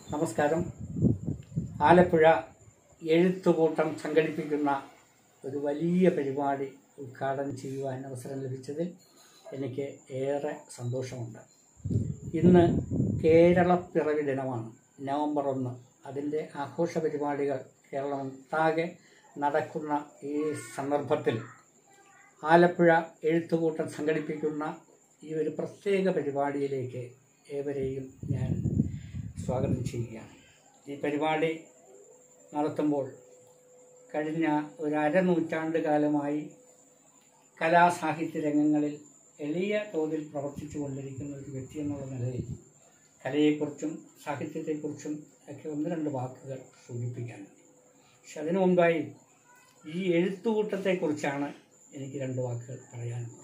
നമസ്കാരം ആലപ്പുഴ എഴുത്തുകൂട്ടം സംഘടിപ്പിക്കുന്ന ഒരു വലിയ പരിപാടി ഉദ്ഘാടനം ചെയ്യുവാൻ അവസരം ലഭിച്ചതിൽ എനിക്ക് ഏറെ സന്തോഷമുണ്ട് ഇന്ന് കേരളപ്പിറവി ദിനമാണ് നവംബർ ഒന്ന് അതിൻ്റെ ആഘോഷ പരിപാടികൾ കേരളമൊട്ടാകെ നടക്കുന്ന ഈ സന്ദർഭത്തിൽ ആലപ്പുഴ എഴുത്തുകൂട്ടം സംഘടിപ്പിക്കുന്ന ഈ ഒരു പ്രത്യേക പരിപാടിയിലേക്ക് ഏവരെയും ഞാൻ സ്വാഗതം ചെയ്യുകയാണ് ഈ പരിപാടി നടത്തുമ്പോൾ കഴിഞ്ഞ ഒരു അരനൂറ്റാണ്ട് കാലമായി കലാസാഹിത്യ രംഗങ്ങളിൽ എളിയ തോതിൽ പ്രവർത്തിച്ചു കൊണ്ടിരിക്കുന്ന ഒരു വ്യക്തി എന്നുള്ള നിലയിൽ കലയെക്കുറിച്ചും സാഹിത്യത്തെക്കുറിച്ചും ഒക്കെ ഒന്ന് രണ്ട് വാക്കുകൾ സൂചിപ്പിക്കാനുണ്ട് പക്ഷെ അതിനു മുമ്പായി ഈ എഴുത്തുകൂട്ടത്തെക്കുറിച്ചാണ് എനിക്ക് രണ്ട് വാക്കുകൾ പറയാനുള്ളത്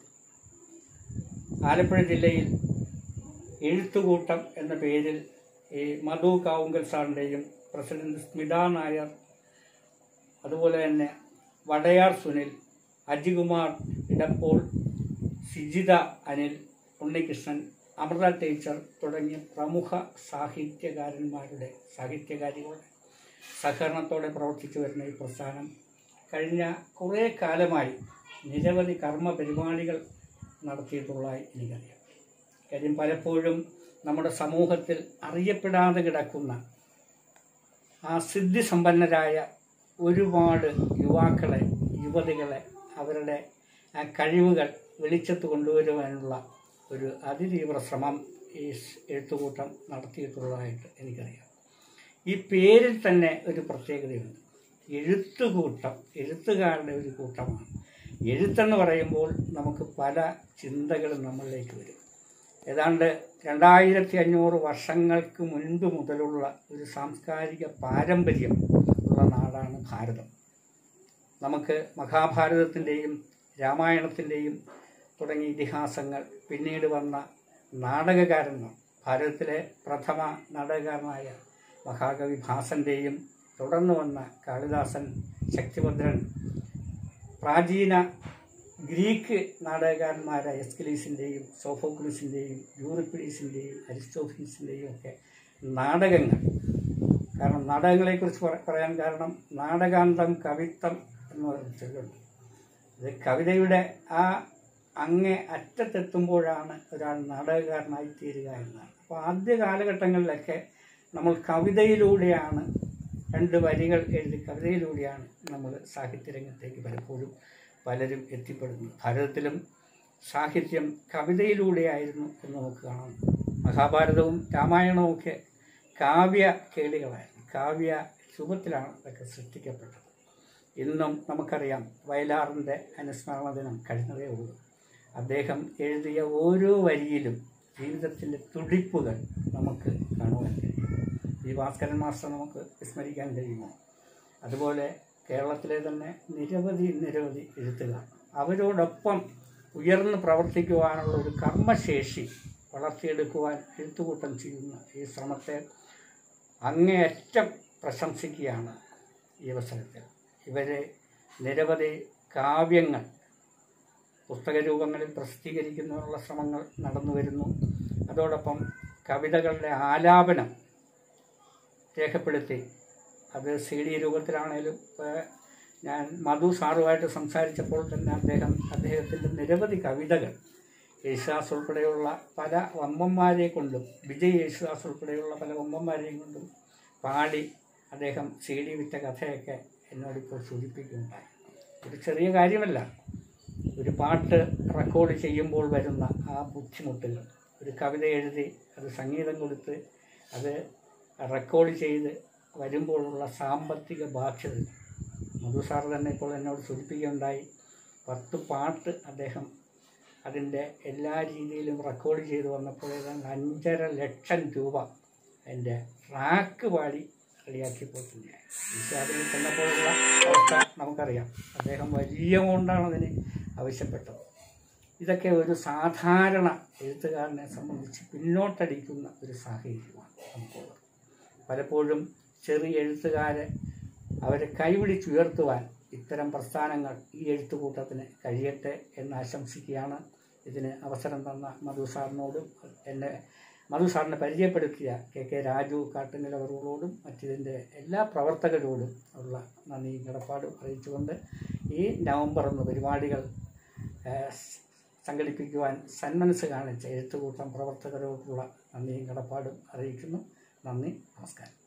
ആലപ്പുഴ ജില്ലയിൽ എഴുത്തുകൂട്ടം എന്ന പേരിൽ ഈ മധു കാവുങ്കൽ സാറിൻ്റെയും പ്രസിഡന്റ് സ്മിത നായർ അതുപോലെ തന്നെ വടയാർ സുനിൽ അജികുമാർ ഇടപ്പോൾ സിജിത അനിൽ ഉണ്ണികൃഷ്ണൻ അമൃത ടീച്ചർ തുടങ്ങിയ പ്രമുഖ സാഹിത്യകാരന്മാരുടെ സാഹിത്യകാരികളുടെ സഹകരണത്തോടെ പ്രവർത്തിച്ചു വരുന്ന ഈ പ്രസ്ഥാനം കഴിഞ്ഞ കുറേ കാലമായി നിരവധി കർമ്മ പരിപാടികൾ നടത്തിയിട്ടുള്ളതായി എനിക്കറിയാം കാര്യം പലപ്പോഴും നമ്മുടെ സമൂഹത്തിൽ അറിയപ്പെടാതെ കിടക്കുന്ന ആ സിദ്ധിസമ്പന്നരായ ഒരുപാട് യുവാക്കളെ യുവതികളെ അവരുടെ ആ കഴിവുകൾ വെളിച്ചത്ത് കൊണ്ടുവരുവാനുള്ള ഒരു അതിതീവ്ര ശ്രമം ഈ എഴുത്തുകൂട്ടം നടത്തിയിട്ടുള്ളതായിട്ട് എനിക്കറിയാം ഈ പേരിൽ തന്നെ ഒരു പ്രത്യേകതയുണ്ട് എഴുത്തുകൂട്ടം എഴുത്തുകാരുടെ ഒരു കൂട്ടമാണ് എഴുത്തെന്ന് പറയുമ്പോൾ നമുക്ക് പല ചിന്തകളും നമ്മളിലേക്ക് വരും ഏതാണ്ട് രണ്ടായിരത്തി അഞ്ഞൂറ് വർഷങ്ങൾക്ക് മുൻപ് മുതലുള്ള ഒരു സാംസ്കാരിക പാരമ്പര്യം ഉള്ള നാടാണ് ഭാരതം നമുക്ക് മഹാഭാരതത്തിൻ്റെയും രാമായണത്തിൻ്റെയും തുടങ്ങിയ ഇതിഹാസങ്ങൾ പിന്നീട് വന്ന നാടകകാരന്മാർ ഭാരതത്തിലെ പ്രഥമ നാടകകാരനായ മഹാകവി ഭാസൻ്റെയും തുടർന്ന് വന്ന കാളിദാസൻ ശക്തിഭദ്രൻ പ്രാചീന ഗ്രീക്ക് നാടകകാരന്മാരായ എസ്കിലീസിൻ്റെയും സോഫോക്ലീസിൻ്റെയും യൂറിപ്പിഡീസിൻ്റെയും അരിസ്റ്റോഫീസിൻ്റെയും ഒക്കെ നാടകങ്ങൾ കാരണം നാടകങ്ങളെക്കുറിച്ച് പറ- പറയാൻ കാരണം നാടകാന്തം കവിത്വം എന്ന് പറയുന്ന ചൊല്ലുണ്ട് ഇത് കവിതയുടെ ആ അങ്ങേ അറ്റത്തെത്തുമ്പോഴാണ് ഒരാൾ നാടകകാരനായി തീരുക എന്നാണ് അപ്പോൾ ആദ്യ കാലഘട്ടങ്ങളിലൊക്കെ നമ്മൾ കവിതയിലൂടെയാണ് രണ്ട് വരികൾ എഴുതി കവിതയിലൂടെയാണ് നമ്മൾ സാഹിത്യരംഗത്തേക്ക് പലപ്പോഴും പലരും എത്തിപ്പെടുന്നത് ഭാരതത്തിലും സാഹിത്യം കവിതയിലൂടെയായിരുന്നു എന്ന് നമുക്ക് കാണാം മഹാഭാരതവും രാമായണവും ഒക്കെ കാവ്യ കേളികളായിരുന്നു കാവ്യ രൂപത്തിലാണ് അതൊക്കെ സൃഷ്ടിക്കപ്പെട്ടത് ഇന്നും നമുക്കറിയാം വയലാറിൻ്റെ അനുസ്മരണ ദിനം കഴിഞ്ഞതേ ഉള്ളൂ അദ്ദേഹം എഴുതിയ ഓരോ വരിയിലും ജീവിതത്തിൻ്റെ തുടിപ്പുകൾ നമുക്ക് കാണുവാൻ കഴിയും ഈ ഭാസ്കരൻ മാസ്റ്റർ നമുക്ക് വിസ്മരിക്കാൻ കഴിയുമോ അതുപോലെ കേരളത്തിലെ തന്നെ നിരവധി നിരവധി എഴുത്തുകാർ അവരോടൊപ്പം ഉയർന്ന് പ്രവർത്തിക്കുവാനുള്ള ഒരു കർമ്മശേഷി വളർത്തിയെടുക്കുവാൻ എഴുത്തുകൂട്ടം ചെയ്യുന്ന ഈ ശ്രമത്തെ അങ്ങേയറ്റം പ്രശംസിക്കുകയാണ് ഈ അവസരത്തിൽ ഇവരെ നിരവധി കാവ്യങ്ങൾ പുസ്തക രൂപങ്ങളിൽ പ്രസിദ്ധീകരിക്കുന്നതിനുള്ള ശ്രമങ്ങൾ നടന്നു വരുന്നു അതോടൊപ്പം കവിതകളുടെ ആലാപനം രേഖപ്പെടുത്തി അത് സി ഡി രൂപത്തിലാണേലും ഇപ്പോൾ ഞാൻ മധു സാറുമായിട്ട് സംസാരിച്ചപ്പോൾ തന്നെ അദ്ദേഹം അദ്ദേഹത്തിൻ്റെ നിരവധി കവിതകൾ യേശുദാസ് ഉൾപ്പെടെയുള്ള പല വമ്പന്മാരെ കൊണ്ടും വിജയ് യേശുദാസ് ഉൾപ്പെടെയുള്ള പല വമ്പന്മാരെയും കൊണ്ടും പാടി അദ്ദേഹം സി ഡി വിറ്റ കഥയൊക്കെ എന്നോടിപ്പോൾ സൂചിപ്പിക്കുകയുണ്ടായി ഒരു ചെറിയ കാര്യമല്ല ഒരു പാട്ട് റെക്കോർഡ് ചെയ്യുമ്പോൾ വരുന്ന ആ ബുദ്ധിമുട്ടുകൾ ഒരു കവിത എഴുതി അത് സംഗീതം കൊടുത്ത് അത് റെക്കോർഡ് ചെയ്ത് വരുമ്പോഴുള്ള സാമ്പത്തിക ബാധ്യത മധു സാർ തന്നെ ഇപ്പോൾ എന്നോട് സൂചിപ്പിക്കുകയുണ്ടായി പത്ത് പാട്ട് അദ്ദേഹം അതിൻ്റെ എല്ലാ രീതിയിലും റെക്കോർഡ് ചെയ്ത് വന്നപ്പോൾ ഏതാണ്ട് അഞ്ചര ലക്ഷം രൂപ അതിൻ്റെ ട്രാക്ക് പാടി റെഡിയാക്കിയപ്പോൾ തന്നെയായി വിഷാദിൽ ചെന്നപ്പോഴുള്ള അവസ്ഥ നമുക്കറിയാം അദ്ദേഹം വലിയ എമൗണ്ടാണ് അതിന് ആവശ്യപ്പെട്ടത് ഇതൊക്കെ ഒരു സാധാരണ എഴുത്തുകാരനെ സംബന്ധിച്ച് പിന്നോട്ടടിക്കുന്ന ഒരു സാഹചര്യമാണ് നമുക്കുള്ളത് പലപ്പോഴും ചെറിയ എഴുത്തുകാരെ അവരെ കൈപിടിച്ചുയർത്തുവാൻ ഇത്തരം പ്രസ്ഥാനങ്ങൾ ഈ എഴുത്തുകൂട്ടത്തിന് കഴിയട്ടെ എന്ന് ആശംസിക്കുകയാണ് ഇതിന് അവസരം തന്ന മധു സാറിനോടും എന്നെ മധു സാറിനെ പരിചയപ്പെടുത്തിയ കെ കെ രാജു കാട്ടുനിലവറുകളോടും മറ്റിതിൻ്റെ എല്ലാ പ്രവർത്തകരോടും ഉള്ള നന്ദിയും കടപ്പാടും അറിയിച്ചുകൊണ്ട് ഈ നവംബർ ഒന്ന് പരിപാടികൾ ഏഹ്, സംഘടിപ്പിക്കുവാൻ സന്മനസ് കാണിച്ച എഴുത്തുകൂട്ടം പ്രവർത്തകരോടുള്ള നന്ദിയും കടപ്പാടും അറിയിക്കുന്നു നന്ദി നമസ്കാരം